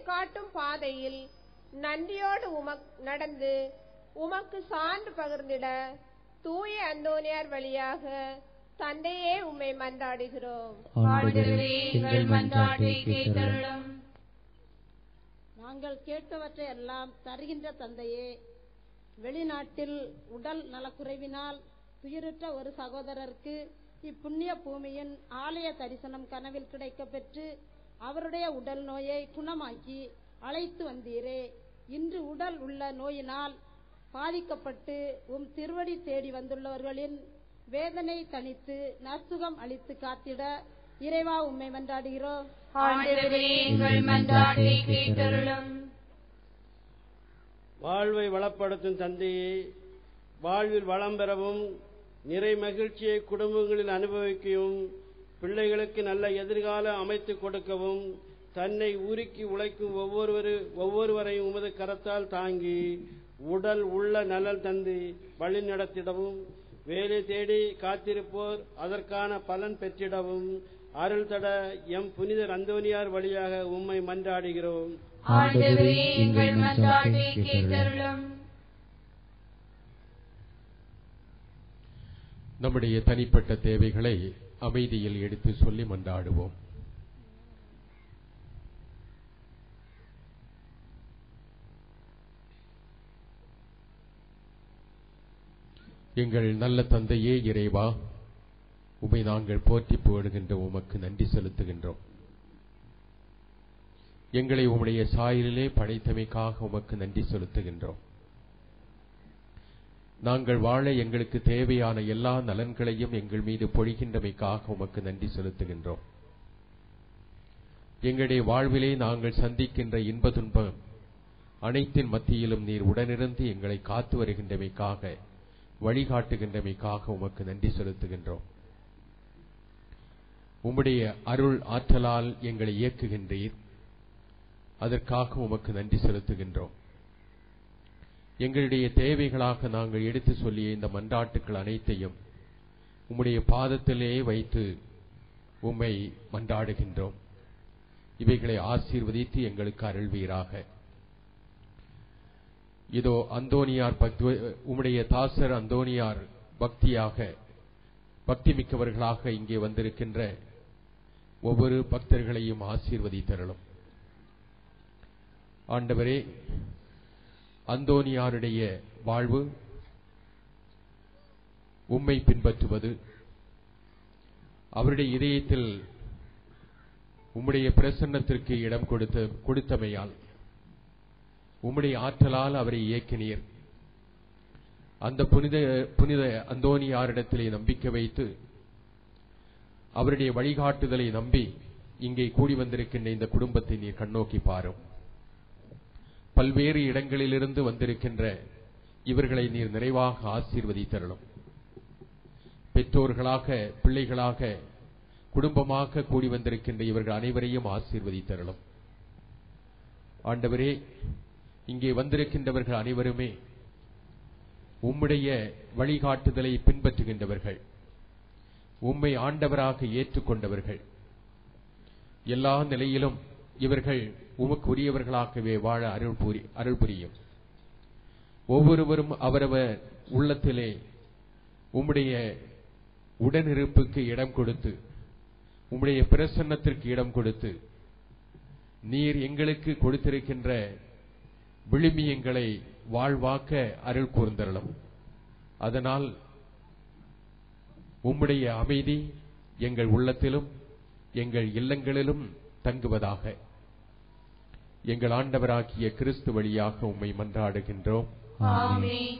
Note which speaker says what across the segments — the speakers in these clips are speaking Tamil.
Speaker 1: காட்டும் பாதையில் நன்றியோடு உமக் நடந்து உமக்கு சான்று பகிர்ந்திட தூய அந்தோனியார் வழியாக தந்தையே உம்மை மன்றாடுகிறோம்
Speaker 2: ஆண்டவரே எங்கள் மன்றாட்டை கேட்டருளும்
Speaker 3: நாங்கள் கேட்டவற்றை எல்லாம் தருகின்ற தந்தையே வெளிநாட்டில் உடல் நலக்குறைவினால் துயருற்ற ஒரு சகோதரருக்கு இப்புண்ணிய பூமியின் ஆலய தரிசனம் கனவில் கிடைக்கப் பெற்று அவருடைய உடல் நோயை குணமாக்கி அழைத்து வந்தீரே இன்று உடல் உள்ள நோயினால் பாதிக்கப்பட்டு உம் திருவடி தேடி வந்துள்ளவர்களின் வேதனை தணித்து நற்சுகம் அளித்து காத்திட இறைவா உம்மை மன்றாடுகிறோம்
Speaker 2: ஆண்டவரே எங்கள் மன்றாட்டை கேட்டருளும்
Speaker 4: வாழ்வை வளப்படுத்தும் தந்தையே வாழ்வில் வளம் பெறவும் நிறை மகிழ்ச்சியை குடும்பங்களில் அனுபவிக்கவும் பிள்ளைகளுக்கு நல்ல எதிர்காலம் அமைத்துக் கொடுக்கவும் தன்னை உருக்கி உழைக்கும் ஒவ்வொருவரு ஒவ்வொருவரையும் உமது கரத்தால் தாங்கி உடல் உள்ள நலன் தந்து வழி நடத்திடவும் வேலை தேடி காத்திருப்போர் அதற்கான பலன் பெற்றிடவும் அருள் தட எம் புனிதர் அந்தோனியார் வழியாக உம்மை மன்றாடுகிறோம்
Speaker 2: ஆண்டவரே எங்கள் மன்றாட்டை கேட்டருளும்
Speaker 5: நம்முடைய தனிப்பட்ட தேவைகளை அமைதியில் எடுத்து சொல்லி மன்றாடுவோம் எங்கள் நல்ல தந்தையே இறைவா உமை நாங்கள் போற்றி புகழுகின்ற உமக்கு நன்றி செலுத்துகின்றோம் எங்களை உம்முடைய சாயலிலே படைத்தமைக்காக உமக்கு நன்றி செலுத்துகின்றோம் நாங்கள் வாழ எங்களுக்கு தேவையான எல்லா நலன்களையும் எங்கள் மீது பொழிகின்றமைக்காக உமக்கு நன்றி செலுத்துகின்றோம் எங்களுடைய வாழ்விலே நாங்கள் சந்திக்கின்ற இன்ப துன்பம் அனைத்தின் மத்தியிலும் நீர் உடனிருந்து எங்களை காத்து வருகின்றமைக்காக வழிகாட்டுகின்றமைக்காக உமக்கு நன்றி செலுத்துகின்றோம் உம்முடைய அருள் ஆற்றலால் எங்களை இயக்குகின்றீர் அதற்காக உமக்கு நன்றி செலுத்துகின்றோம் எங்களுடைய தேவைகளாக நாங்கள் எடுத்து சொல்லிய இந்த மன்றாட்டுக்கள் அனைத்தையும் உம்முடைய பாதத்திலே வைத்து உம்மை மன்றாடுகின்றோம் இவைகளை ஆசீர்வதித்து எங்களுக்கு அருள்வீராக இதோ அந்தோனியார் பக்தி உம்முடைய தாசர் அந்தோனியார் பக்தியாக பக்தி மிக்கவர்களாக இங்கே வந்திருக்கின்ற ஒவ்வொரு பக்தர்களையும் ஆசீர்வதித்தருளும் ஆண்டவரே அந்தோனியாருடைய வாழ்வு உம்மை பின்பற்றுவது அவருடைய இதயத்தில் உம்முடைய பிரசன்னத்திற்கு இடம் கொடுத்த கொடுத்தமையால் உம்முடைய ஆற்றலால் அவரை இயக்கினீர் அந்த புனித புனித அந்தோனியாரிடத்திலே நம்பிக்கை வைத்து அவருடைய வழிகாட்டுதலை நம்பி இங்கே கூடி வந்திருக்கின்ற இந்த குடும்பத்தை நீர் கண்ணோக்கி பாரும் பல்வேறு இடங்களிலிருந்து வந்திருக்கின்ற இவர்களை நீர் நிறைவாக ஆசீர்வதித்தருளும் பெற்றோர்களாக பிள்ளைகளாக குடும்பமாக கூடி வந்திருக்கின்ற இவர்கள் அனைவரையும் ஆசீர்வதித்தருளும் ஆண்டவரே இங்கே வந்திருக்கின்றவர்கள் அனைவருமே உம்முடைய வழிகாட்டுதலை பின்பற்றுகின்றவர்கள் உம்மை ஆண்டவராக ஏற்றுக்கொண்டவர்கள் எல்லா நிலையிலும் இவர்கள் உமக்கு உரியவர்களாகவே வாழ அருள் புரி அருள் புரியும் ஒவ்வொருவரும் அவரவர் உள்ளத்திலே உம்முடைய உடனிருப்புக்கு இடம் கொடுத்து உம்முடைய பிரசன்னத்திற்கு இடம் கொடுத்து நீர் எங்களுக்கு கொடுத்திருக்கின்ற விழுமியங்களை வாழ்வாக்க அருள் கூர்ந்தருளும் அதனால் உம்முடைய அமைதி எங்கள் உள்ளத்திலும் எங்கள் இல்லங்களிலும் தங்குவதாக எங்கள் ஆண்டவராகிய கிறிஸ்து வழியாக உம்மை மன்றாடுகின்றோம்
Speaker 2: ஆமென்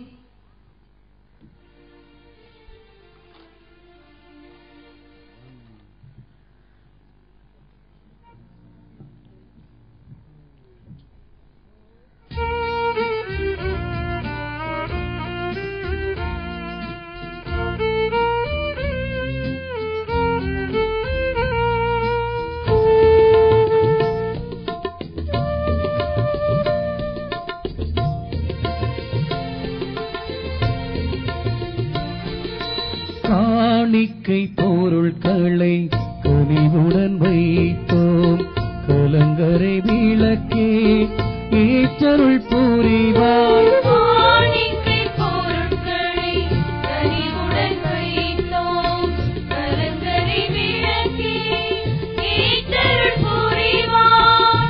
Speaker 6: காணிக்கை பொருட்களை கனிவுடன் வைத்தோம் கலங்கரை விளக்கினை விளக்கே ஏற்றருள் புரிவாய்
Speaker 2: காணிக்கை பொருட்களை கனிவுடன் வைத்தோம் கலங்கரை விளக்கே ஏற்றருள் புரிவாய்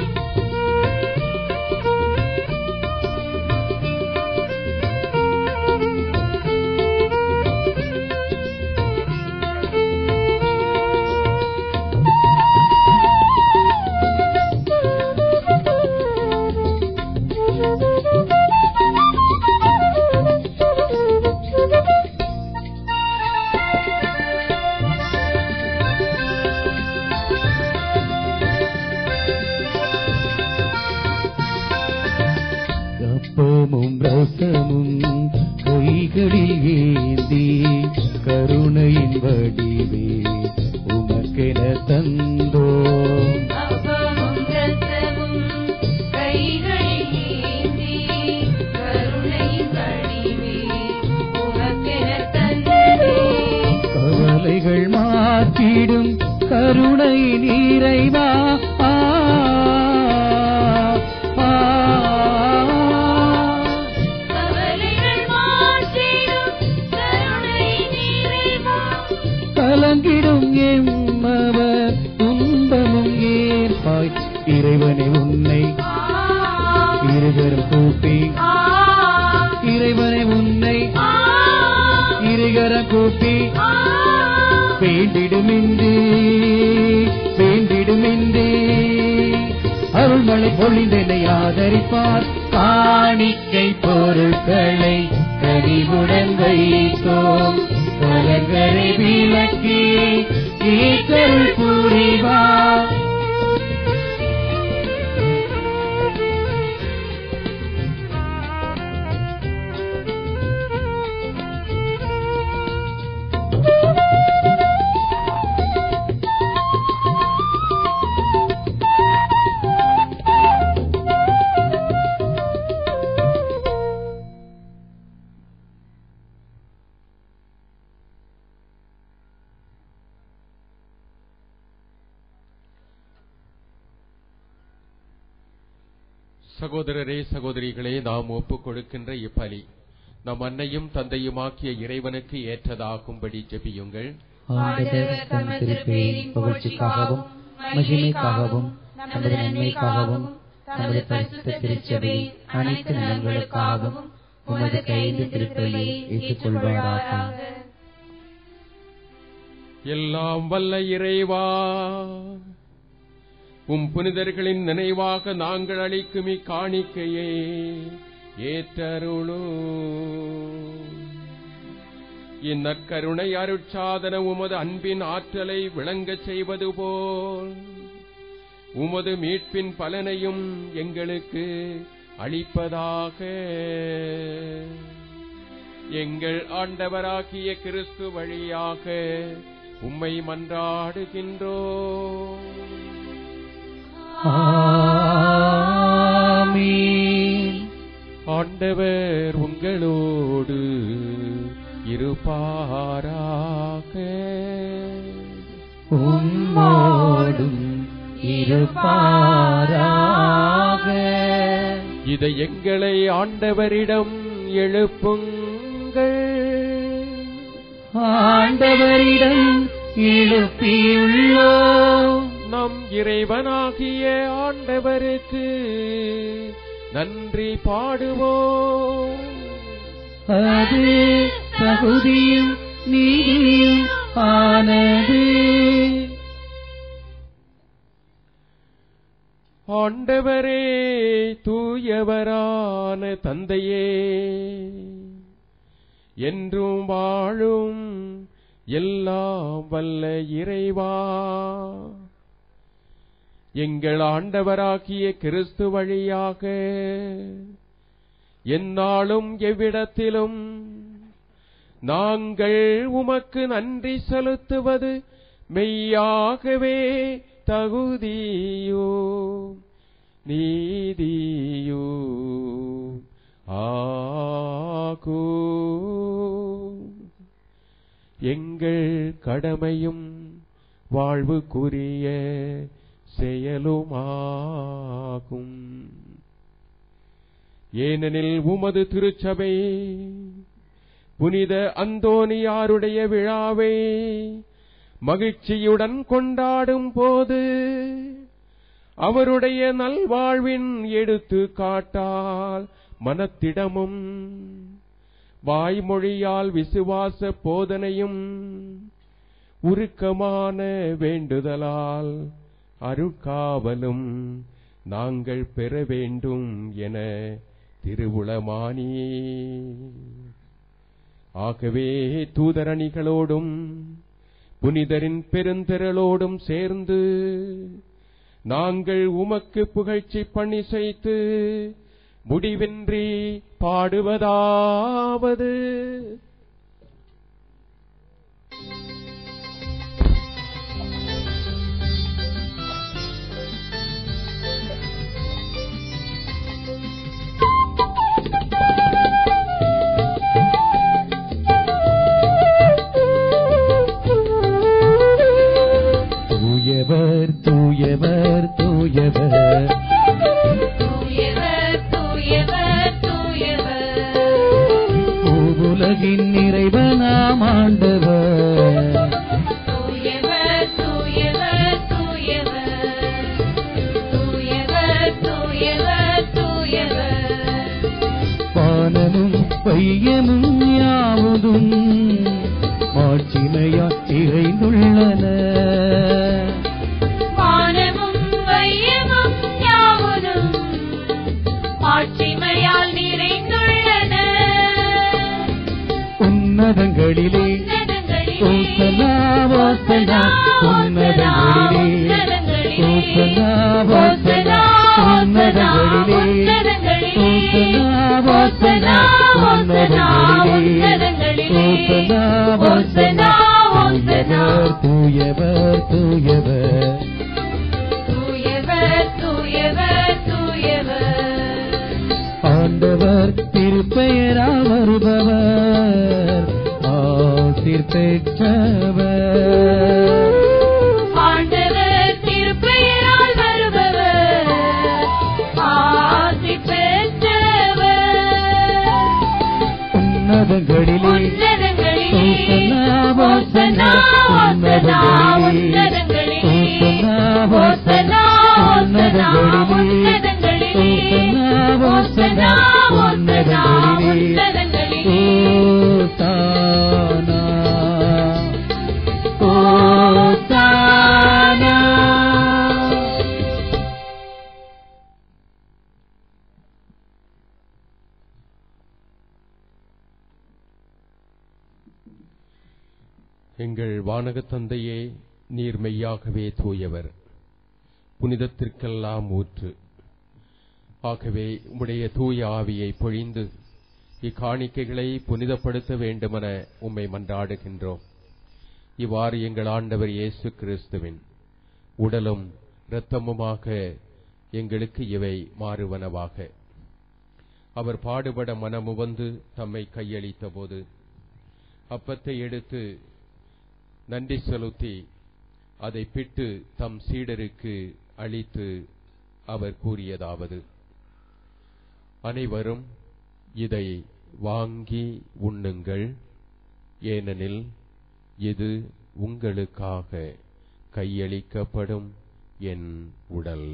Speaker 6: அப்பமும் ரசமும் கைகளில் ஏந்தி கருணையின் வடிவே உமக்கென தந்தோம்
Speaker 2: அப்பமும் ரசமும் கைகளில் ஏந்தி கருணையின் வடிவே உமக்கெனத் தந்தேன்.
Speaker 6: கவலைகள் மாற்றிடும் கருணையின் இறைவா ஆ, ஆ,
Speaker 2: கவலைகள் மாற்றிடும் கருணையின் நிறைவா.
Speaker 6: கலங்கிடும் எம்மவர் துன்பமும் ஏற்பாய் இறைவனை உன்னை
Speaker 2: ஆ,
Speaker 6: இருகரம் கூப்பி
Speaker 2: ஆ,
Speaker 6: இறைவனை உன்னை
Speaker 2: ஆ,
Speaker 6: இருகரம் கூப்பி
Speaker 2: ஆ.
Speaker 6: வேண்டிடுமின்றி வேண்டிடுமின்றி அருள்மலை பொழிந்தனை ஆதரிப்பார் காணிக்கை பொருட்களை கனிவுடன் வைத்தோம் கலங்கரை விளக்கி ஈக்கருள் புரிவார்
Speaker 5: சகோதரரே சகோதரிகளே நாம் ஒப்புக் கொடுக்கின்ற இப்பலி நம் அன்னையும் தந்தையுமாக்கிய இறைவனுக்கு ஏற்றதாகும்படி ஜெபியுங்கள்
Speaker 6: ஆண்டவர் தம் திருப்பெயரின் புகழ்ச்சிக்காகவும் மகிமைக்காகவும் நமது நன்மைக்காகவும் நமது பரிசுத்த திருச்சபை அனைத்து நலன்களுக்காகவும் உமது கைது திருப்பலியை ஏற்றுக்கொள்வாராக
Speaker 5: எல்லாம் வல்ல இறைவா உம் புனிதர்களின் நினைவாக நாங்கள் அளிக்கும் இக்காணிக்கையே ஏற்றருளோ இந்நற்கருணை அருட்சாதன உமது அன்பின் ஆற்றலை விளங்கச் செய்வது போல் உமது மீட்பின் பலனையும் எங்களுக்கு அளிப்பதாக எங்கள் ஆண்டவராகிய கிறிஸ்து வழியாக உம்மை மன்றாடுகின்றோ
Speaker 6: ஆமென்.
Speaker 5: ஆண்டவர் உங்களோடு இருப்பாராக
Speaker 6: உம்மோடும் இருப்பாராக
Speaker 5: இதை எங்களை ஆண்டவரிடம் எழுப்புங்கள்
Speaker 6: ஆண்டவரிடம் எழுப்பியுள்ளோம்
Speaker 5: நம் இறைவனாகிய ஆண்டவருக்கு நன்றி பாடுவோம்
Speaker 6: அது தகுதியும் நீதியும் ஆனது
Speaker 5: ஆண்டவரே தூயவரான தந்தையே என்றும் வாழும் எல்லாம் வல்ல இறைவா எங்கள் ஆண்டவராகிய கிறிஸ்து வழியாக எந்நாளும் எவ்விடத்திலும் நாங்கள் உமக்கு நன்றி செலுத்துவது மெய்யாகவே தகுதியோ நீதியோ ஆகோ எங்கள் கடமையும் வாழ்வுக்குரிய செயலுமாகும் ஏனெனில் உமது திருச்சபை புனித அந்தோனியாருடைய விழாவை மகிழ்ச்சியுடன் கொண்டாடும் போது அவருடைய நல்வாழ்வின் எடுத்து காட்டால் மனத்திடமும் வாய்மொழியால் விசுவாச போதனையும் உருக்கமான வேண்டுதலால் அருட்காவலும் நாங்கள் பெற வேண்டும் என திருவுளமானியே ஆகவே தூதரணிகளோடும் புனிதரின் பெருந்திரளோடும் சேர்ந்து நாங்கள் உமக்கு புகழ்ச்சி பண்ணி செய்து முடிவின்றி பாடுவதாவது
Speaker 6: தூயவர் தூயவர் தூயவர்
Speaker 2: தூயவர் தூயவர் தூயவர்
Speaker 6: பூவுலகின் நிறைவனாம் ஆண்டவர்
Speaker 2: தூயவர் தூயவர் தூயவர் தூயவர் தூயவர் தூயவர்
Speaker 6: வானமும் பையமும் யாவதும் மாட்சிமையா இறைந்துள்ளன
Speaker 2: வானமும் வையமும் யாவதும் ஆட்சிமையால் நிறைந்துள்ளன
Speaker 6: உன்னதங்களிலே ஓசனா ஓசனா உன்னதங்களிலே ஓசனா ஓசனா உன்னதங்களிலே ஓசனா ஓசனா உன்னதங்களிலே ஓசனா ஓசனா தூயவர் தூயவர் தூயவர்
Speaker 2: தூயவர் தூயவர் தூயவர்
Speaker 6: ஆண்டவர் திருப்பெயரா வருபவர் ஆசிர் பெற்றவர்
Speaker 2: ஆண்டவர் திருப்பெயரால் வருபவர் ஆசி பெற்றவர்
Speaker 6: உன்னதங்களிலே
Speaker 2: உன்னதங்களிலே
Speaker 6: ஓசனா ஓசனா உன்னதங்களிலே ஓசனா ஓசனா உன்னதங்களிலே ஓசனா ஓசனா உன்னதங்களிலே ஓசானா ஓசானா
Speaker 5: எங்கள் வானகத் தந்தையே நீர் மெய்யாகவே தூயவர் புனிதத்திற்கெல்லாம் ஊற்று ஆகவே உம்முடைய தூய ஆவியை பொழிந்து இக்காணிக்கைகளை புனிதப்படுத்த வேண்டுமென உம்மை மன்றாடுகின்றோம் இவ்வாறு எங்கள் ஆண்டவர் இயேசு கிறிஸ்துவின் உடலும் இரத்தமுமாக எங்களுக்கு இவை மாறுவனவாக அவர் பாடுபட மனமுவந்து தம்மை கையளித்த போது அப்பத்தை எடுத்து நன்றி செலுத்தி அதை பிட்டு தம் சீடருக்கு அளித்து அவர் கூறியதாவது அனைவரும் இதை வாங்கி உண்ணுங்கள் ஏனெனில் இது உங்களுக்காக கையளிக்கப்படும் என் உடல்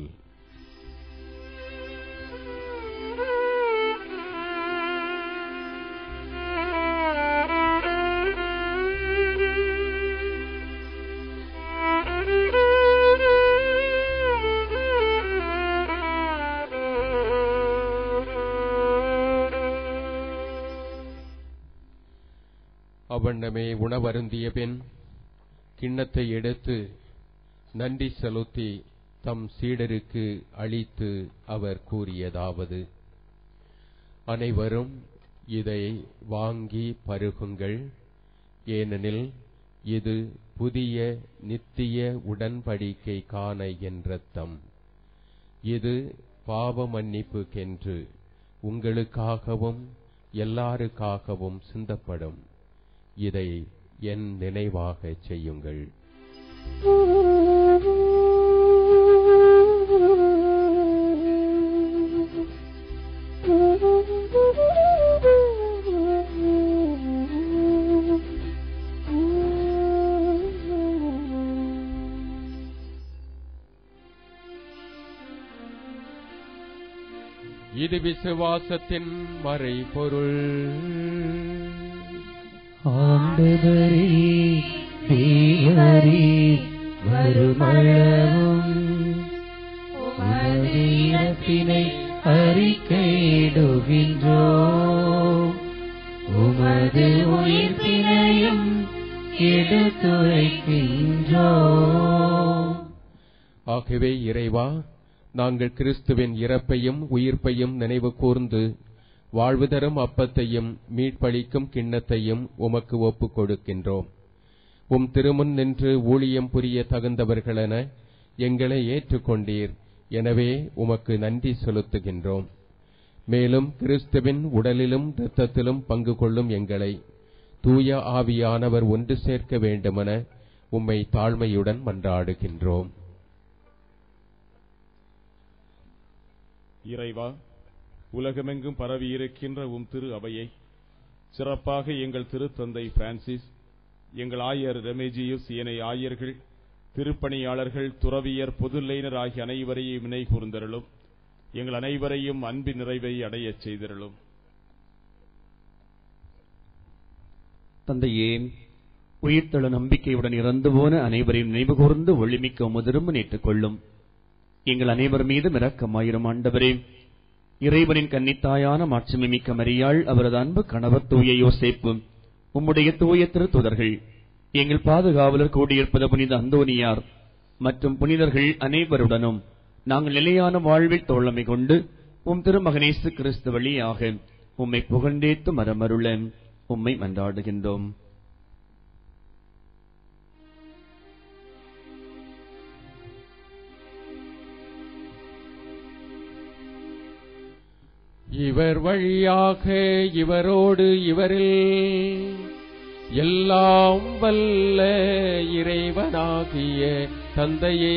Speaker 5: அவ்வண்ணமே உணவருந்திய பின் கிண்ணத்தை எடுத்து நன்றி செலுத்தி தம் சீடருக்கு அளித்து அவர் கூறியதாவது அனைவரும் இதை வாங்கி பருகுங்கள் ஏனெனில் இது புதிய நித்திய உடன்படிக்கைக்கான என் இரத்தம் இது பாவ மன்னிப்புக்கென்று உங்களுக்காகவும் எல்லாருக்காகவும் சிந்தப்படும் இதை என் நினைவாகச் செய்யுங்கள்
Speaker 2: Thank you.
Speaker 5: இது விசுவாசத்தின் மறைபொருள்
Speaker 6: ஆண்டவரே தேவரே வருமளவும் உமது இறப்பினை அறிக்கையிடுகின்றோ உமது உயிர்ப்பினையும் எடுத்துரைக்கின்றோ
Speaker 5: ஆகவே இறைவா நாங்கள் கிறிஸ்துவின் இறப்பையும் உயிர்ப்பையும் நினைவு கூர்ந்து வாழ்வு தரும் அப்பத்தையும் மீட்பளிக்கும் கிண்ணத்தையும் உமக்கு ஒப்புக் கொடுக்கின்றோம் உம் திருமுன் நின்று ஊழியம் புரிய தகுந்தவர்களென எங்களை ஏற்றுக்கொண்டீர் எனவே உமக்கு நன்றி செலுத்துகின்றோம் மேலும் கிறிஸ்துவின் உடலிலும் இரத்தத்திலும் பங்கு கொள்ளும் எங்களை தூய ஆவியானவர் ஒன்று சேர்க்க வேண்டுமென உம்மை தாழ்மையுடன் மன்றாடுகின்றோம்
Speaker 7: இறைவா உலகமெங்கும் பரவியிருக்கின்ற உம் திரு அவையை சிறப்பாக எங்கள் திருத்தந்தை பிரான்சிஸ் எங்கள் ஆயர் ரெமேஜியுஸ் ஏனைய ஆயர்கள் திருப்பணியாளர்கள் துறவியர் பொதுலைனர் ஆகிய அனைவரையும் நினை கூர்ந்தருளும் எங்கள் அனைவரையும் அன்பின் நிறைவை அடையச் செய்திருளும்
Speaker 8: தந்தையே உயிர்த்தெழ நம்பிக்கையுடன் இறந்து போன அனைவரையும் நினைவு கூர்ந்து ஒளிமிக்க உமதிரும் ஏற்றுக்கொள்ளும் எங்கள் அனைவர் மீதும் இரக்கமாயிரும் ஆண்டவரே இறைவனின் கன்னித்தாயான மாட்சிமை மிக்க மரியாள் அவரது அன்பு கணவர் தூய யோசேப்பு உம்முடைய தூய திருத்துதர்கள் எங்கள் பாதுகாவலர் கூடியிருப்பது புனித அந்தோனியார் மற்றும் புனிதர்கள் அனைவருடனும் நாங்கள் நிலையான வாழ்வில் தோழமை கொண்டு உம் திருமகனேசு கிறிஸ்து வழியாக உம்மை புகழ்ந்தேத்து மரமருள உம்மை மன்றாடுகின்றோம்
Speaker 5: இவர் வழியாக இவரோடு இவரில் எல்லாம் வல்ல இறைவனாகிய தந்தையே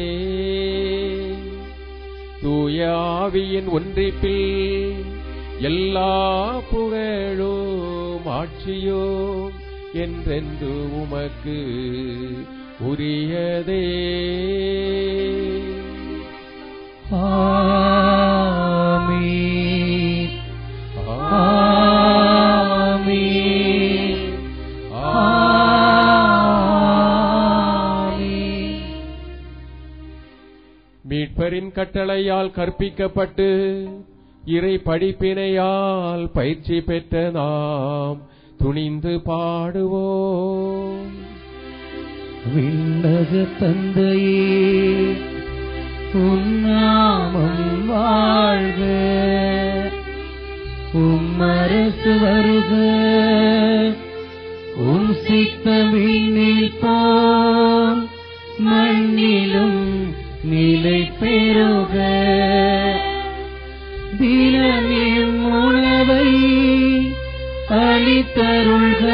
Speaker 5: தூய ஆவியின் ஒன்றிப்பில் எல்லா புகழும் ஆட்சியும் என்றென்று உமக்கு உரியதே
Speaker 6: ஆமென் ஆமென் ஆமென்
Speaker 5: மீட்பரின் கட்டளையால் கற்பிக்கப்பட்டு இறை படிப்பினையால் பயிற்சி பெற்ற நாம் துணிந்து பாடுவோம்
Speaker 6: விண்ணக தந்தையே உன்னாமம் வாழ்க உம்மரசு வருக உம் சித்தமிழில் போல் மண்ணிலும் நிலை பெறுக தினமும் உணவை அளித்தருள்க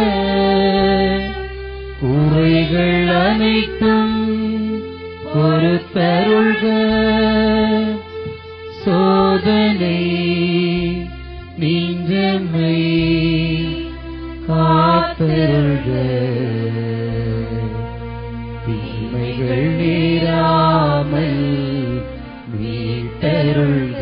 Speaker 6: குறைகள் அனைத்தும் பொறுத்தருள்க சோதனை நீங்கமை காத்தருள்க தீமைகள் நேராமல் மீட்டருள்க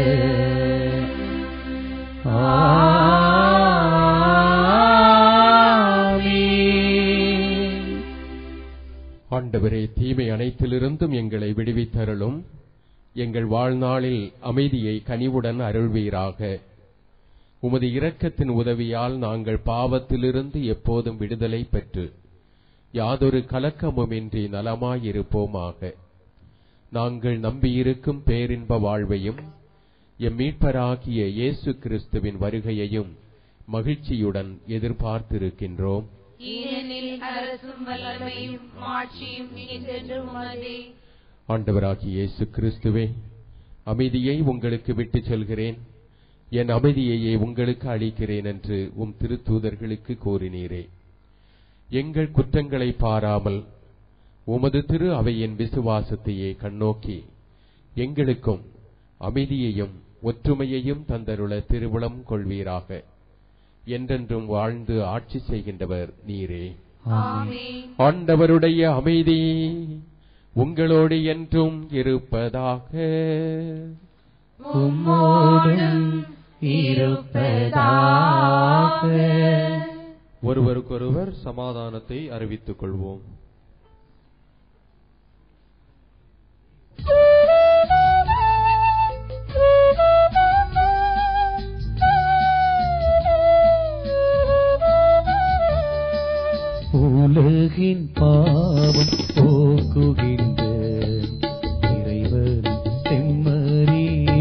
Speaker 6: ஆமென்.
Speaker 5: ஆண்டவரே தீமை அனைத்திலிருந்தும் எங்களை விடுவித்தருளும் எங்கள் வாழ்நாளில் அமைதியை கனிவுடன் அருள்வீராக உமது இரக்கத்தின் உதவியால் நாங்கள் பாவத்திலிருந்து எப்போதும் விடுதலை பெற்று யாதொரு கலக்கமுமின்றி நலமாயிருப்போமாக நாங்கள் நம்பியிருக்கும் பேரின்ப வாழ்வையும் எம் மீட்பராகிய இயேசு கிறிஸ்துவின் வருகையையும் மகிழ்ச்சியுடன் எதிர்பார்த்திருக்கின்றோம்
Speaker 2: ஏனெனில் அரசும் வல்லமையும் மாட்சியும் என்றென்று உமதே
Speaker 5: ஆண்டவராகிய இயேசு கிறிஸ்துவே அமைதியை உங்களுக்கு விட்டுச் செல்கிறேன் என் அமைதியையே உங்களுக்கு அளிக்கிறேன் என்று உம் திருத்தூதர்களுக்கு கூறினீரே எங்கள் குற்றங்களை பாராமல் உமது திரு அவையின் விசுவாசத்தையே கண்ணோக்கி எங்களுக்கும் அமைதியையும் ஒற்றுமையையும் தந்தருள திருவுளம் கொள்வீராக என்றென்றும் வாழ்ந்து ஆட்சி செய்கின்றவர் நீரே
Speaker 2: ஆமென்
Speaker 5: ஆண்டவருடைய அமைதி உங்களோடு என்றும் இருப்பதாக
Speaker 6: உம்மோடும்
Speaker 5: ஒருவருக்கொருவர் சமாதானத்தை அறிவித்துக் கொள்வோம்
Speaker 6: உலகின் பாவம் போக்குகின்ற இறைவன் செம்மறியே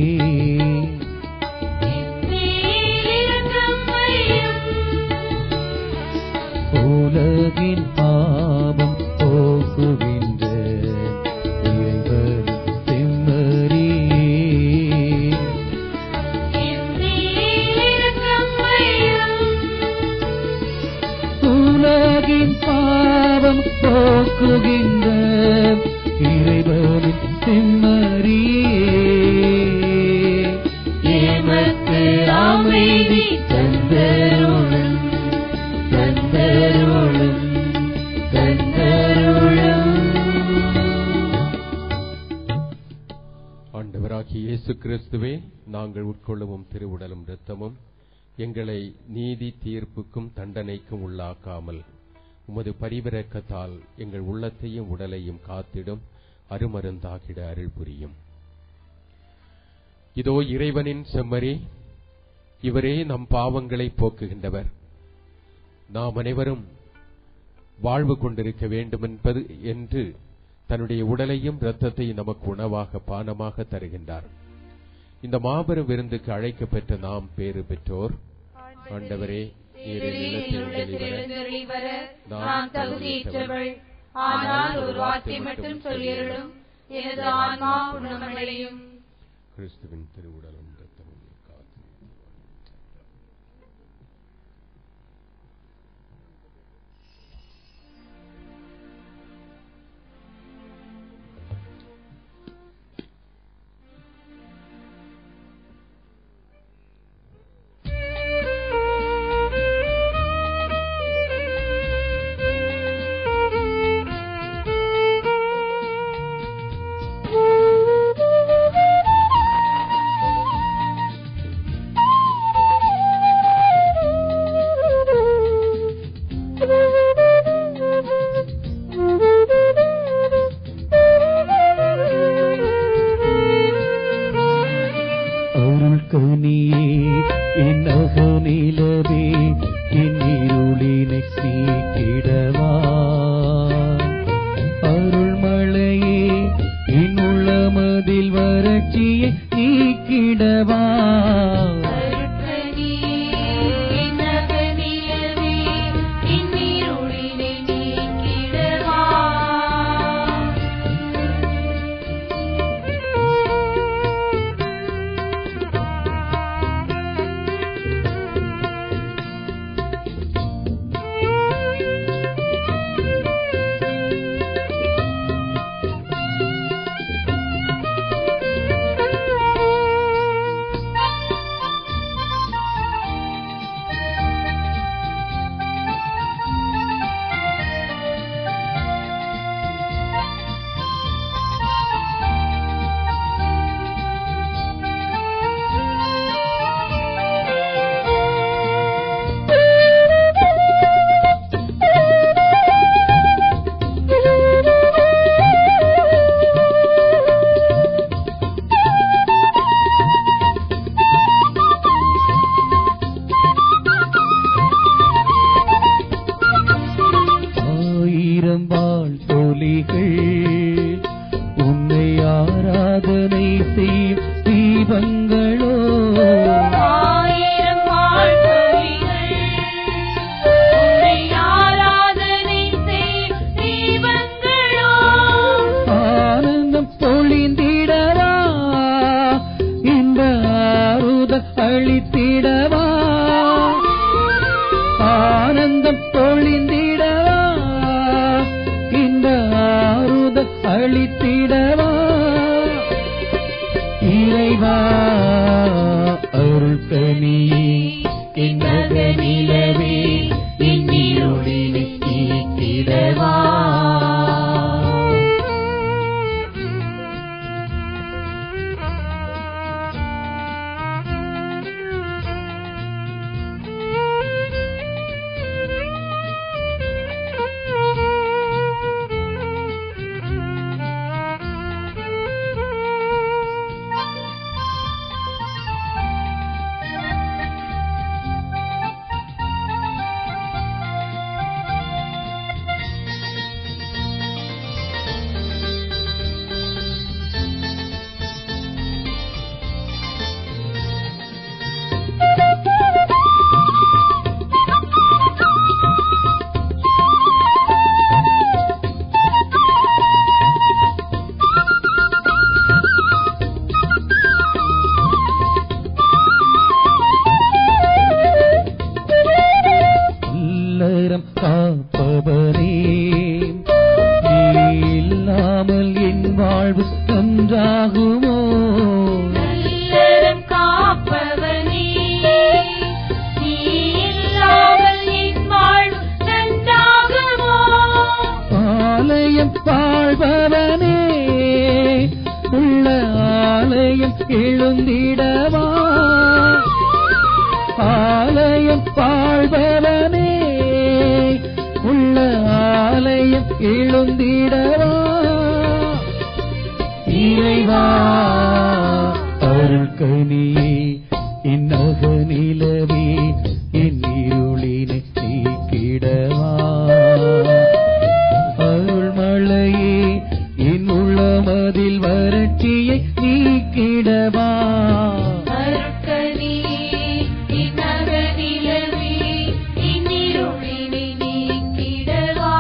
Speaker 6: உலகின் பாவம் போக்குகின்ற இறைவன் செம்மறியே உலகின் பாவம் போக்குகின்ற இறைவனின் செம்மறியே எமக்கு அமைதி தந்தருளும் தந்தருளும் தந்தருளும்
Speaker 5: ஆண்டவராகிய இயேசு கிறிஸ்துவே நாங்கள் உட்கொள்ளவும் திருவுடலும் இரத்தமும் எங்களை நீதி தீர்ப்புக்கும் தண்டனைக்கும் உள்ளாக்காமல் உமது பரிவிரக்கத்தால் எங்கள் உள்ளத்தையும் உடலையும் காத்திடும் அருமருந்தாகிட அருள் புரியும் இதோ இறைவனின் செம்மறி இவரே நம் பாவங்களை போக்குகின்றவர் நாம் அனைவரும் வாழ்வு கொண்டிருக்க வேண்டும் என்பது என்று தன்னுடைய உடலையும் இரத்தத்தையும் நமக்கு உணவாக பானமாக தருகின்றார் இந்த மாபெரும் விருந்துக்கு அழைக்கப்பெற்ற நாம் பேறு பெற்றோர் ஆண்டவரே நீர் என் இல்லத்தில் எழுந்தருளி வர
Speaker 2: நான் தகுதியற்றவள் ஆனால் ஒரு வார்த்தை மட்டும் சொல்லியருளும் எனது ஆன்மா குணமடையும்
Speaker 5: கிறிஸ்துவின் திருவுடலும் இரத்தமும் காத்து
Speaker 6: அருள் கனியே என் அகநிலவே என் இருளினை சீக்கிடவா அருள் மழையே என் உள்ளமதில் வறட்சியை நீக்கிடவா ஆயிரம் வாழ் தோழிகள் உன்னை ஆராதனை செய்யும் தீபங்களோ
Speaker 2: ஆயிரம் வாழ்த்தொழிகள் உன்னை ஆராதனை செய் தீபங்களோ
Speaker 6: ஆனந்தம் பொழிந்திடவா இந்த ஆறுதல் அளித்திடவா ஆனந்தம் பொழிந்திடவா இந்த ஆறுதல் அளித்திடவா இறைவா அருள் கனியே என்னக நிலவே இன்னிருளினை நீக்கிடவா எழுந்திடவா ஆலயம் வாழ்பவனே உள்ள ஆலயம் எழுந்திடவா இறைவா அருள்கனியே இன்னக நிலவே என் இருளினை நீக்கிடவா அருள்மழையே என் உள்ளமதில் வறட்சியை நீக்கிடவா
Speaker 2: அருட்கனி இன்னக நிலவே இன்னிருளினை நீக்கிடவா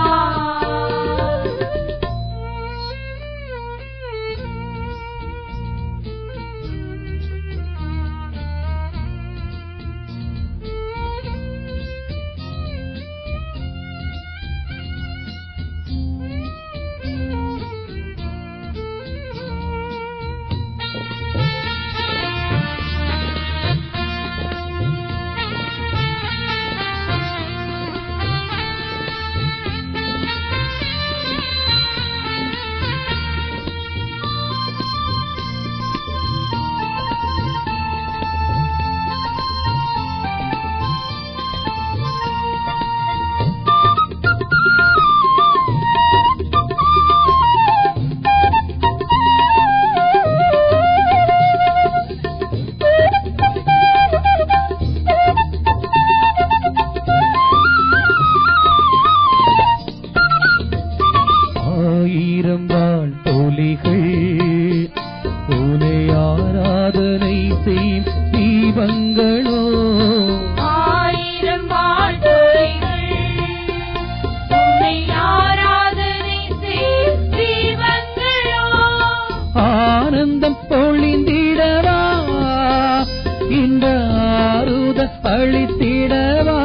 Speaker 6: ஆயிரம் வாழ் தோழிகள் உனை ஆராதனை செய்யும் தீபங்களோ
Speaker 2: ஆயிரம் வாழ்த்துரைகள் உன்னை ஆராதனை செய் தீபங்களோ
Speaker 6: ஆனந்தம் பொழிந்திடவா இந்த ஆறுத அழித்திடவா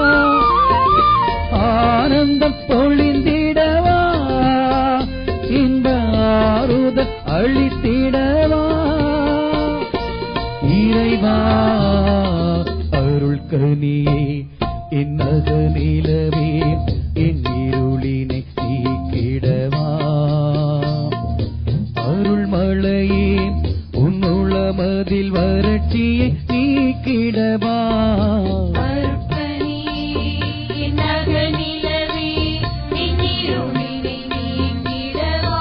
Speaker 6: ஆனந்தம் பொழிந்திடவா இந்த ஆறுத அழித்திடவா இறைவா அருள் கனியே என் அகநிலவே என் இருளினை நீக்கிடவா அருள்மழையே உன்னுளமதில் வறட்சியை நீக்கிடவா
Speaker 2: அருட்கனி இன்னக நிலவே இன்னிருளினை நீக்கிடவா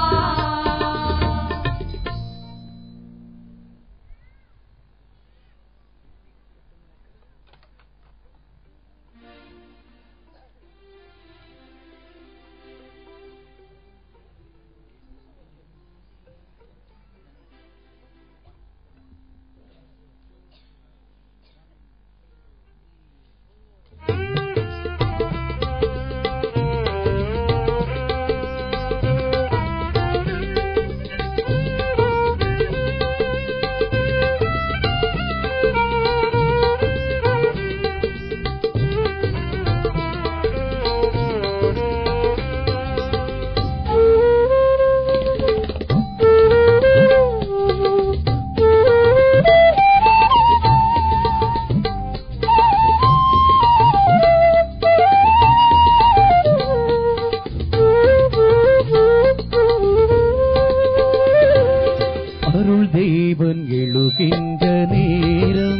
Speaker 6: அருள் தேவன் எழுகின்ற நேரம்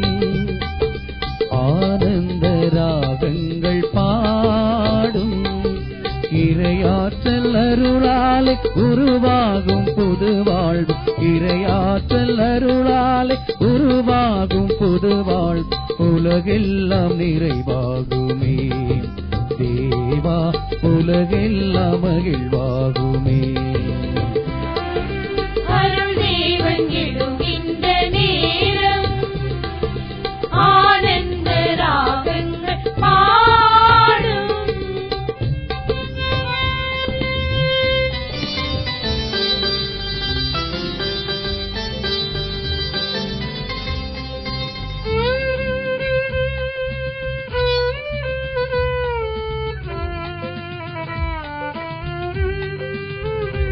Speaker 6: ஆனந்த ராகங்கள் பாடும் இரையாற்றல் அருளாலை உருவாகும் புது வாழ்வு இரையாற்றல் அருளாலை உருவாகும் புது வாழ்வு உலகெல்லாம் நிறைவாகுமே தேவா உலகெல்லாம் மகிழ்வாகுமே
Speaker 2: அருள் தேவன் எழுகின்ற நேரம் ஆனந்த ராகங்கள் பாடும்
Speaker 1: Thank you.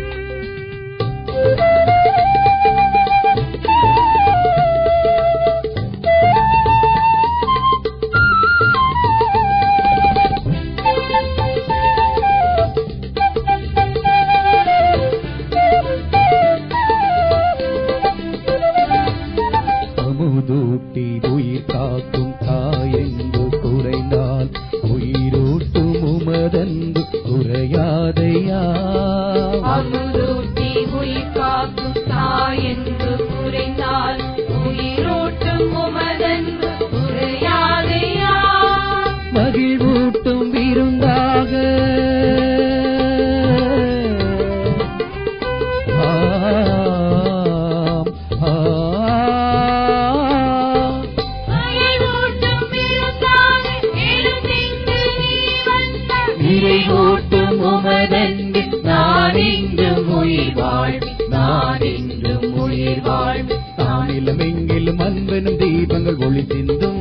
Speaker 6: அகிலமெங்கிலும் அன்பெனும் தீபங்கள் ஒளி சிந்தும்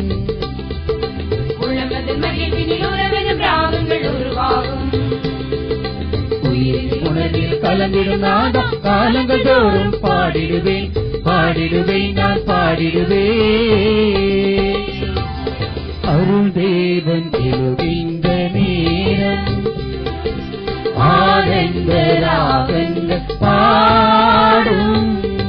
Speaker 2: உளமது மகிழ்வினில் உறவெனும் ராகங்கள் உருவாகும்
Speaker 6: உயிரில் உணர்வில் கலந்திடும் நாதம் காலங்கள் தோறும் பாடிடுவேன் பாடிடுவேன் நான் பாடிடுவேன் அருள் தேவன் எழுகின்ற நேரம் ஆனந்த ராகங்கள் பாடும்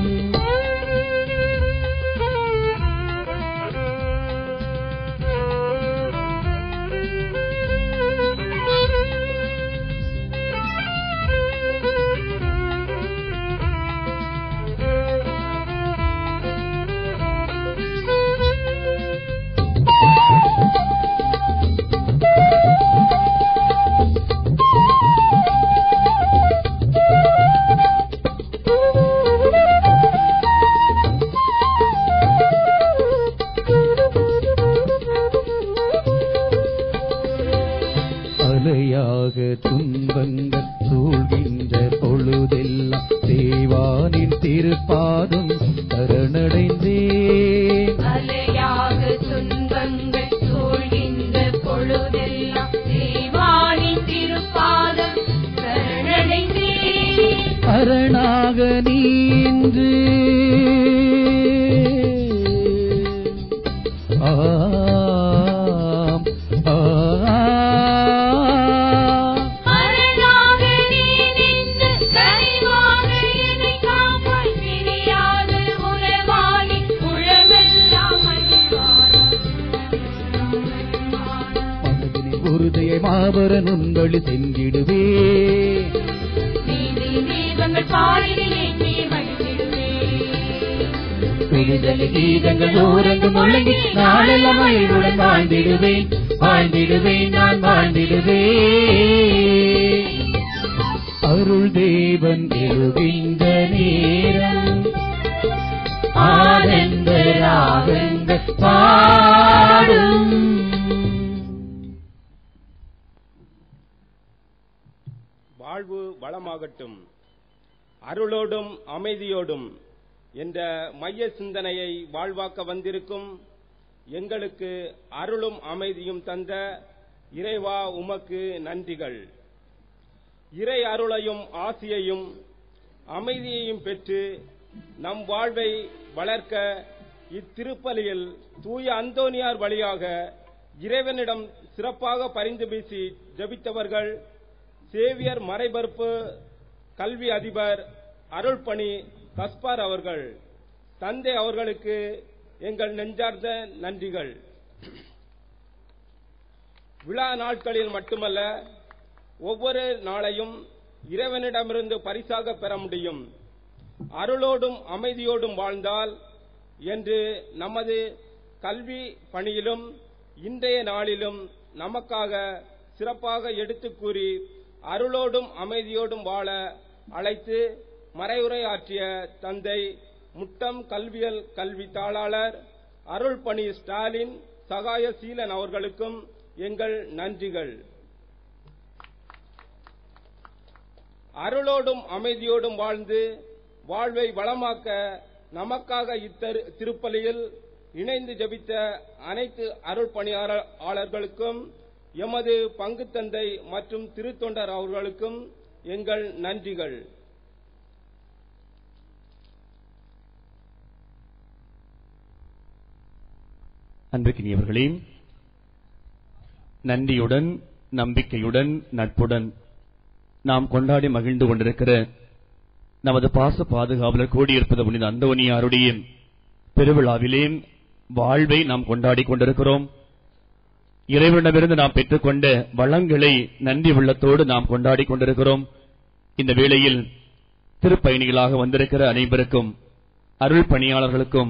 Speaker 6: அலையாக துன்பங்கள் சூழ்கின்ற பொழுதெல்லாம் தேவானின் திருப்பாதம் சரணடைந்தேன்
Speaker 2: அலையாக துன்பங்கள் சூழ்கின்ற பொழுதெல்லாம் தேவானின் திருப்பாதம் சரணடைந்தேன்
Speaker 6: அரணாக நீன்று ஆம், ஆம்.
Speaker 2: அரணாக நீ நின்று கனிவாக என்னை காப்பாய் பிரியாத உறவாடி உழவெல்லாம்
Speaker 6: மனதினில் உறுதியை மாபரன் உங்களி சென்றிடுவே
Speaker 2: நீதி தீபங்கள் பாடினே மகிழ்ந்திடுவேன்
Speaker 6: விடுதலை கீதங்கள் ஓரங்கு முழங்கி நாளெல்லாம் மகிழ்வுடன் வாழ்ந்திடுவேன் வாழ்ந்திடுவேன் நான் வாழ்ந்திடுவேன் அருள் தேவன் எழுகின்ற நேரம் ஆனந்த ராகங்கள் பாடும்
Speaker 9: வாழ்வு வளமாகட்டும் அருளோடும் அமைதியோடும் என்ற மைய சிந்தனையை வாழ்வாக்க வந்திருக்கும் எங்களுக்கு அருளும் அமைதியும் தந்த இறைவா உமக்கு நன்றிகள் இறை அருளையும் ஆசியையும் அமைதியையும் பெற்று நம் வாழ்வை வளர்க்க இத்திருப்பலியில் தூய அந்தோனியார் வழியாக இறைவனிடம் சிறப்பாக பரிந்து பேசி ஜபித்தவர்கள் சேவியர் மறைபரப்பு கல்வி அதிபர் அருள்பணி கஸ்பார் அவர்கள் தந்தை அவர்களுக்கு எங்கள் நெஞ்சார்ந்த நன்றிகள் விழா நாட்களில் மட்டுமல்ல ஒவ்வொரு நாளையும் இறைவனிடமிருந்து பரிசாக பெற முடியும் அருளோடும் அமைதியோடும் வாழ்ந்தால் என்று நமது கல்வி பணியிலும் இன்றைய நாளிலும் நமக்காக சிறப்பாக எடுத்துக் கூறி அருளோடும் அமைதியோடும் வாழ அழைத்து மறைவுரையாற்றிய தந்தை முட்டம் கல்வியல் கல்வி தாளாளர் அருள்பணி ஸ்டாலின் சகாய சீலன் அவர்களுக்கும் எங்கள் நன்றிகள் அருளோடும் அமைதியோடும் வாழ்ந்து வாழ்வை வளமாக்க நமக்காக இத்தரு திருப்பலியில் இணைந்து ஜபித்த அனைத்து அருள் பணியாளர்களுக்கும் எமது பங்கு தந்தை மற்றும் திருத்தொண்டர் அவர்களுக்கும் எங்கள் நன்றிகள்
Speaker 8: அன்பிற்கினியவர்களே நன்றியுடன் நம்பிக்கையுடன் நட்புடன் நாம் கொண்டாடி மகிழ்ந்து கொண்டிருக்கிற நமது பாச பாதுகாவலர் கூடியிருப்பது புனித அந்தோனியாருடைய பெருவிழாவிலே வாழ்வை நாம் கொண்டாடி கொண்டிருக்கிறோம் இறைவனிடமிருந்து நாம் பெற்றுக்கொண்ட வளங்களை நன்றி உள்ளத்தோடு நாம் கொண்டாடி கொண்டிருக்கிறோம் இந்த வேளையில் திருப்பயணிகளாக வந்திருக்கிற அனைவருக்கும் அருள் பணியாளர்களுக்கும்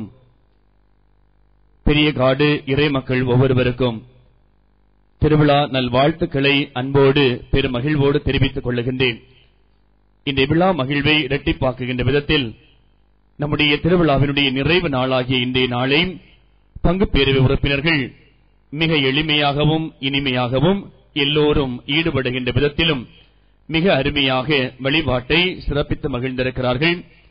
Speaker 8: பெரிய காடு இறை மக்கள் ஒவ்வொருவருக்கும் திருவிழா நல்வாழ்த்துக்களை அன்போடு பெரும் மகிழ்வோடு தெரிவித்துக் கொள்ளுகின்றேன் இந்த விழா மகிழ்வை இரட்டிப்பாக்குகின்ற விதத்தில் நம்முடைய திருவிழாவினுடைய நிறைவு நாளாகிய இன்றைய நாளை பங்கு பேரவை உறுப்பினர்கள் மிக எளிமையாகவும் இனிமையாகவும் எல்லோரும் ஈடுபடுகின்ற விதத்திலும் மிக அருமையாக வழிபாட்டை சிறப்பித்து மகிழ்ந்திருக்கிறார்கள்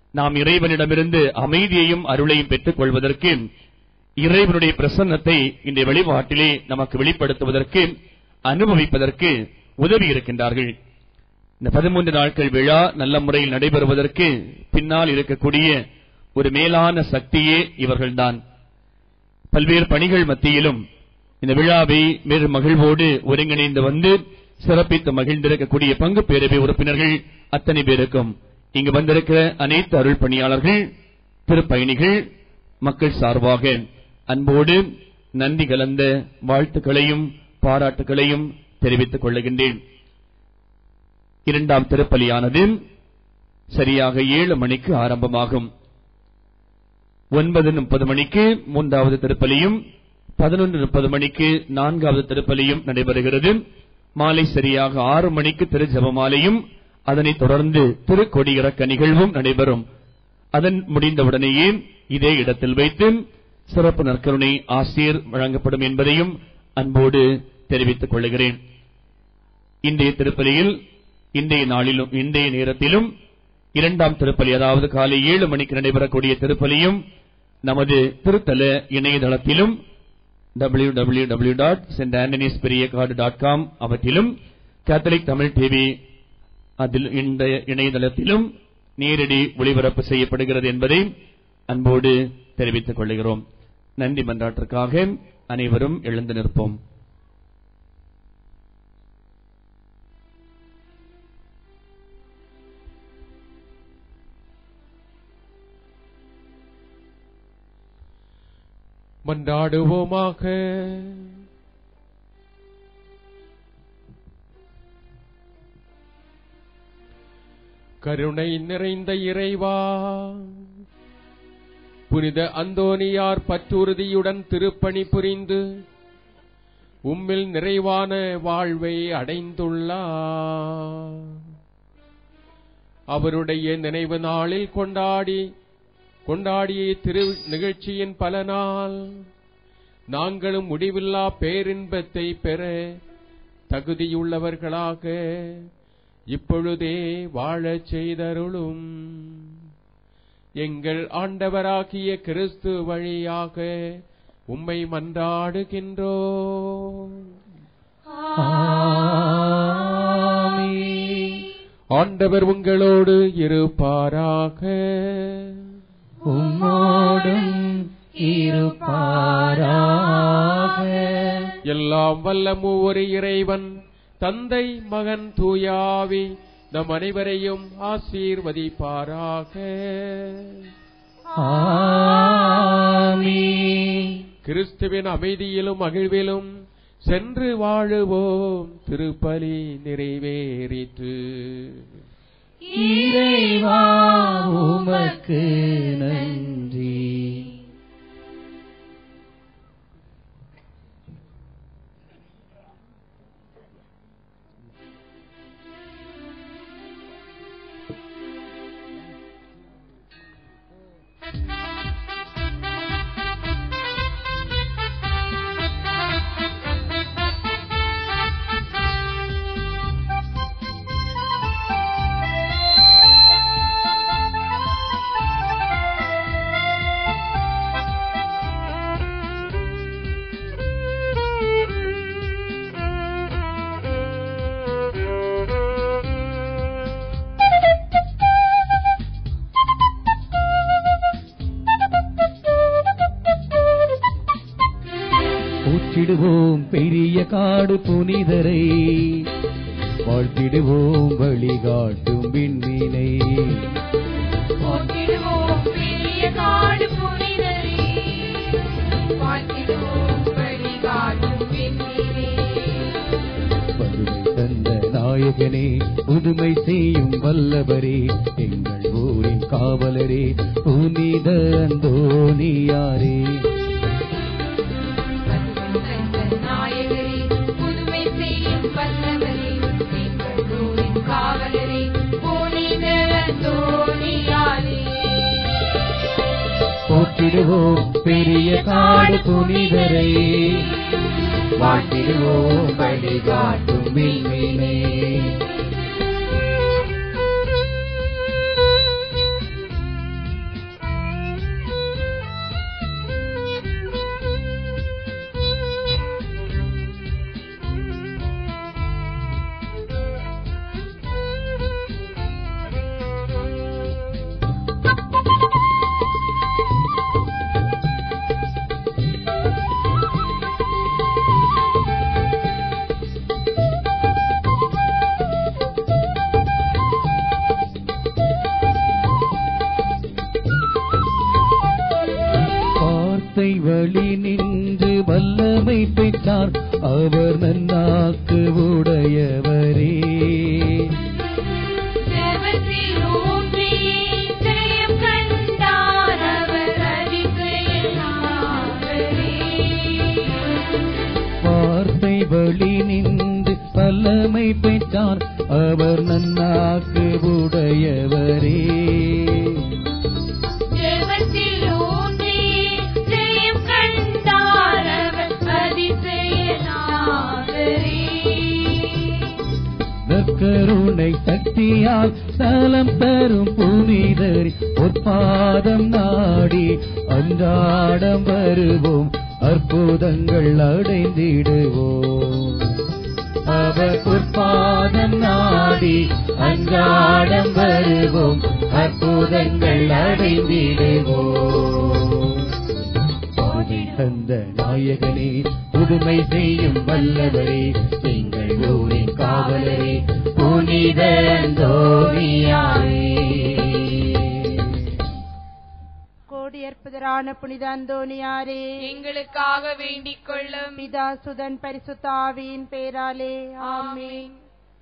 Speaker 8: நாம் இறைவனிடமிருந்து அமைதியையும் அருளையும் பெற்றுக் கொள்வதற்கு இறைவனுடைய பிரசன்னத்தை இந்த வெளிப்பாட்டிலே நமக்கு வெளிப்படுத்துவதற்கு அனுபவிப்பதற்கு உதவி இருக்கின்றார்கள் இந்த பதிமூன்று நாட்கள் விழா நல்ல முறையில் நடைபெறுவதற்கு பின்னால் இருக்கக்கூடிய ஒரு மேலான சக்தியே இவர்கள்தான் பல்வேறு பணிகள் மத்தியிலும் இந்த விழாவை மேறு மகிழ்வோடு ஒருங்கிணைந்து வந்து சிறப்பித்து மகிழ்ந்திருக்கக்கூடிய பங்கு பேரவை உறுப்பினர்கள் அத்தனை பேருக்கும் இங்கு வந்திருக்கிற அனைத்து அருள் பணியாளர்கள் திருப்பயணிகள் மக்கள் சார்பாக அன்போடு நன்றி கலந்த வாழ்த்துக்களையும் பாராட்டுகளையும் தெரிவித்துக் கொள்ளுகின்றேன் இரண்டாம் திருப்பலியானது சரியாக ஏழு மணிக்கு ஆரம்பமாகும் ஒன்பது முப்பது மணிக்கு மூன்றாவது திருப்பலியும் பதினொன்று முப்பது மணிக்கு நான்காவது திருப்பலியும் நடைபெறுகிறது மாலை சரியாக ஆறு மணிக்கு திரு ஜெபமாலையும் அதனைத் தொடர்ந்து திருக்கொடியிறக்க நிகழ்வும் நடைபெறும் அதன் முடிந்தவுடனேயே இதே இடத்தில் வைத்து சிறப்பு நற்கருணை ஆசிரியர் வழங்கப்படும் என்பதையும் அன்போடு தெரிவித்துக் கொள்கிறேன் இன்றைய திருப்பலியில் இன்றைய நாளிலும் இன்றைய நேரத்திலும் இரண்டாம் திருப்பலி அதாவது காலை ஏழு மணிக்கு நடைபெறக்கூடிய திருப்பலியும் நமது திருத்தல இணையதளத்திலும் W W W dot saint Antony's பெரிய கார்டு டாட் காம் அவற்றிலும் கேத்தலிக் தமிழ் டிவி அதில் இந்த இணையதளத்திலும் நேரடி ஒளிபரப்பு செய்யப்படுகிறது என்பதை அன்போடு தெரிவித்துக் கொள்கிறோம் நன்றி மன்றாட்டிற்காக அனைவரும் எழுந்து நிற்போம்
Speaker 5: மன்றாடுவோமாக கருணை நிறைந்த இறைவா புனித அந்தோனியார் பற்றுறுதியுடன் திருப்பணி புரிந்து உம்மில் நிறைவான வாழ்வை அடைந்துள்ளார் அவருடைய நினைவு நாளில் கொண்டாடி கொண்டாடிய திரு நிகழ்ச்சியின் பலனால் நாங்களும் முடிவில்லா பேரின்பத்தை பெற தகுதியுள்ளவர்களாக இப்பொழுதே வாழச் செய்தருளும் எங்கள் ஆண்டவராகிய கிறிஸ்து வழியாக உம்மை மன்றாடுகின்றோம் ஆண்டவர் உங்களோடு இருப்பாராக
Speaker 6: உம்மோடும் இருப்பாராக
Speaker 5: எல்லாம் வல்ல மூவொரு இறைவன் தந்தை மகன் தூயாவி நம் அனைவரையும் ஆசீர்வதிப்பாராக
Speaker 6: ஆமென்.
Speaker 5: கிறிஸ்துவின் அமைதியிலும் மகிழ்விலும் சென்று வாழுவோம் திருப்பலி நிறைவேறிற்று
Speaker 6: இறைவா உமக்கு நன்றி போற்றிடுவோம் பெரிய காடு புனிதரை வாழ்த்திடுவோம் வழிகாட்டும் விண்மீனை
Speaker 2: போற்றிடுவோம் பெரிய காடு புனிதரே வாழ்த்திடுவோம் வழிகாட்டும் விண்ணிலே
Speaker 6: பதுமை தந்த நாயகனே புதுமை செய்யும் வல்லவரே எங்கள் ஊரின் காவலரே புனித அந்தோனியாரே
Speaker 2: நாயகரே புதுமை செய்யும் வல்லவரே எங்கள் ஊரின் காவலரே புனித தோணியாரே
Speaker 6: போற்றிடுவோம் பெரிய காடு புனிதரை வாழ்த்திடுவோம் வழிகாட்டும் விண்மீனை வார்த்தை வழி நின்று வல்லமை பெற்றார் அவர் நன்னாக்கு உடையவரே
Speaker 2: ஜெபத்தில் ஊன்றி ஜெயம் கண்டார் அவர் அதிசயனாகவே.
Speaker 6: வார்த்தை வழி நின்று வல்லமை பெற்றார் அவர் நன்னாக்கு உடையவரே
Speaker 2: ஜெபத்தில் ஊன்றி ஜெயம் கண்டார் அவர் அதிசயனாகவே.
Speaker 6: நற்கருணை சக்தியால் நலம் தரும் புனிதர் பொற்பாதம் நாடி அன்றாடம் வருவோம் அற்புதங்கள் அடைந்திடுவோம் அவர் பொற்பாதம் நாடி அன்றாடம் வருவோம் அற்புதங்கள் அடைந்திடுவோம் பாதை தந்த நாயகனே புதுமை செய்யும் வல்லவரே எங்கள் ஊரின் காவலரே புனித அந்தோணியாரே
Speaker 3: கோடியற்பதரான புனித அந்தோணியாரே
Speaker 2: எங்களுக்காக வேண்டிக் கொள்ளும்
Speaker 3: பிதா சுதன் பரிசுத்தாவியின் பேராலே ஆமென்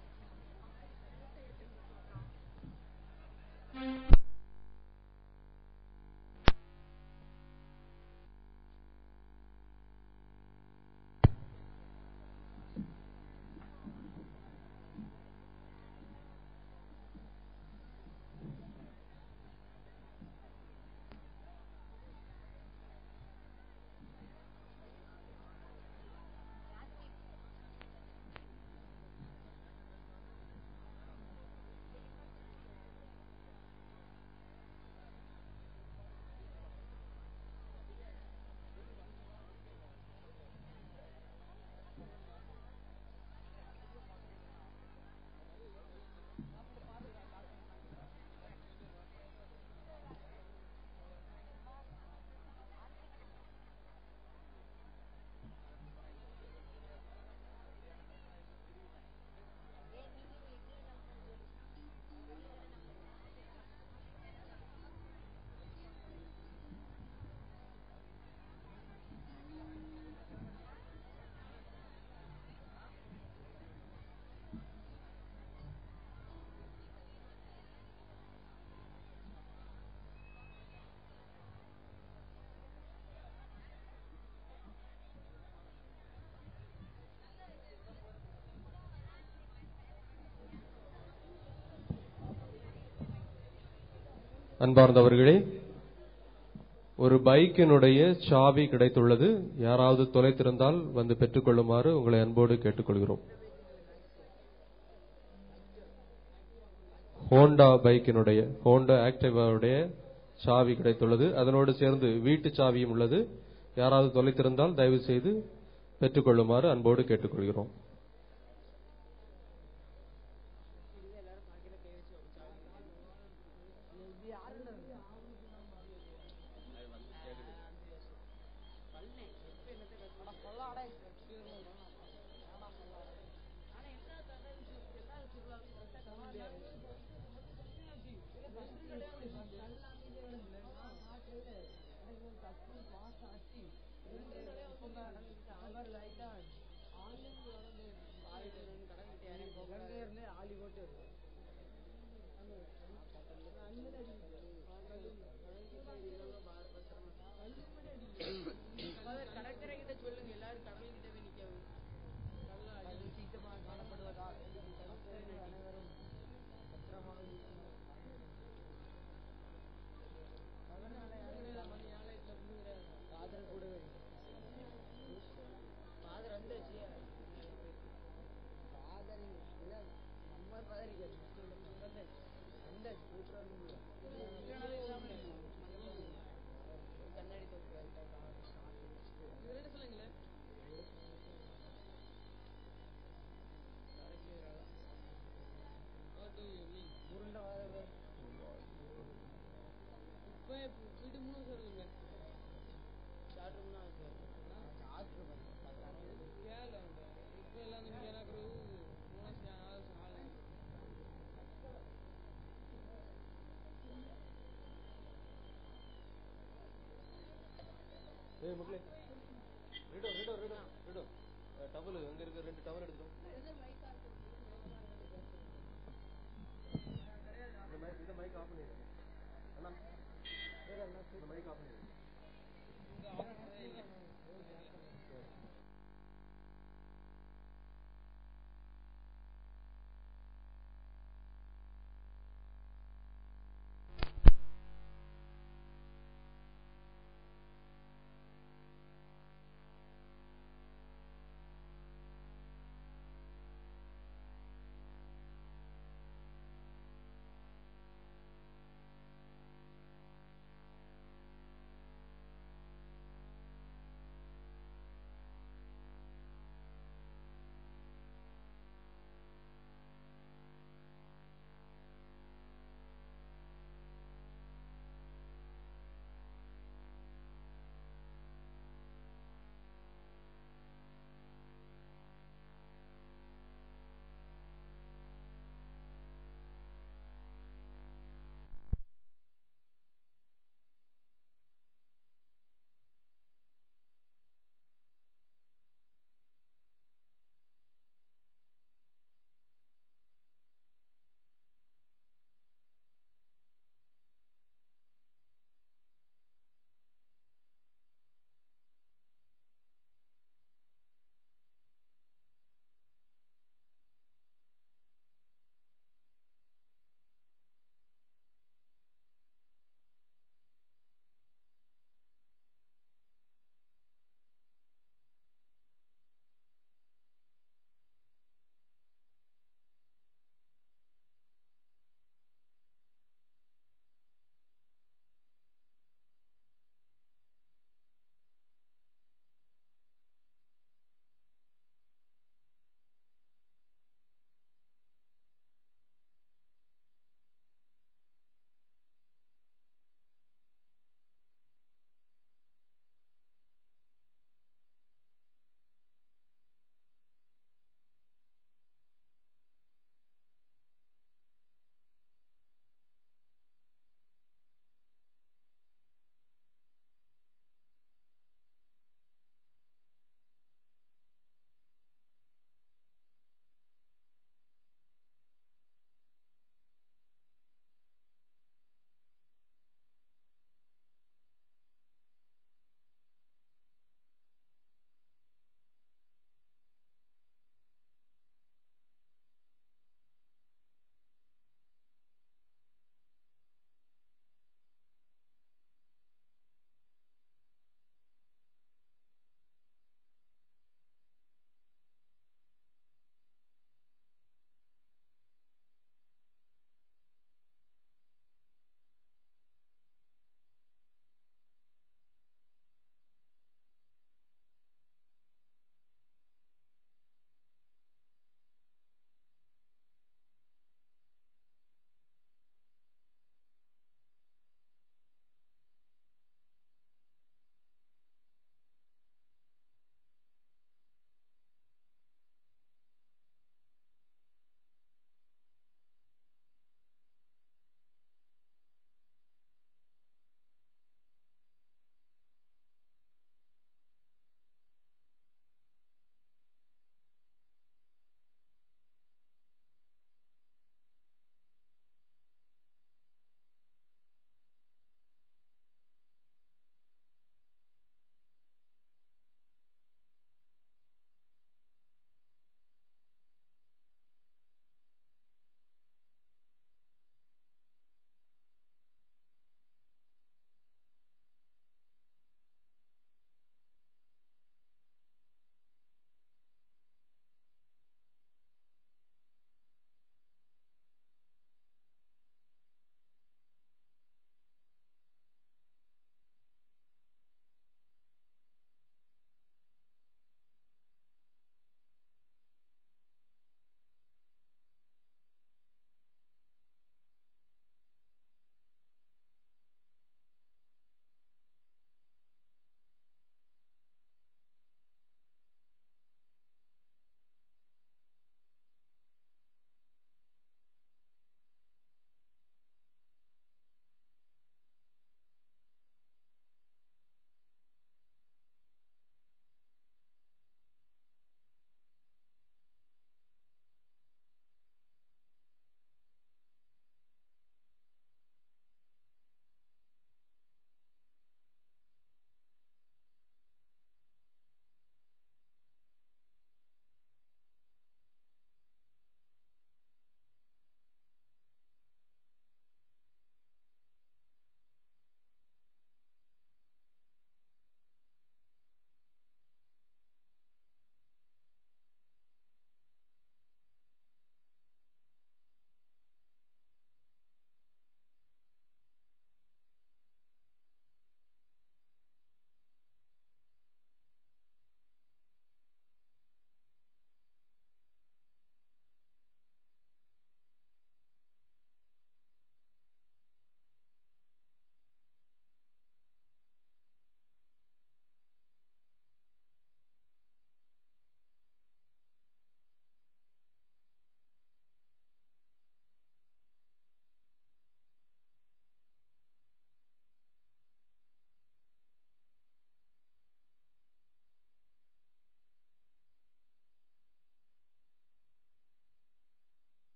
Speaker 10: அன்பார்ந்தவர்களே ஒரு பைக்கினுடைய சாவி கிடைத்துள்ளது யாராவது தொலைத்திருந்தால் வந்து பெற்றுக்கொள்ளுமாறு உங்களை அன்போடு கேட்டுக்கொள்கிறோம் ஹோண்டா பைக்கினுடைய ஹோண்டா ஆக்டிவாவுடைய சாவி கிடைத்துள்ளது அதனோடு சேர்ந்து வீட்டு சாவியும் உள்ளது யாராவது தொலைத்திருந்தால் தயவு செய்து பெற்றுக்கொள்ளுமாறு அன்போடு கேட்டுக்கொள்கிறோம் ஏய் மக்களே ரீடோ ரீடோ ரீடோ ரீடோ டவல் அங்க இருக்கு ரெண்டு டவல் எடுத்துட்டோம் இந்த மைக் இந்த மைக் ஆஃப் பண்ணிடுங்க அண்ணா வேற அண்ணா இந்த மைக் ஆஃப் பண்ணிடுங்க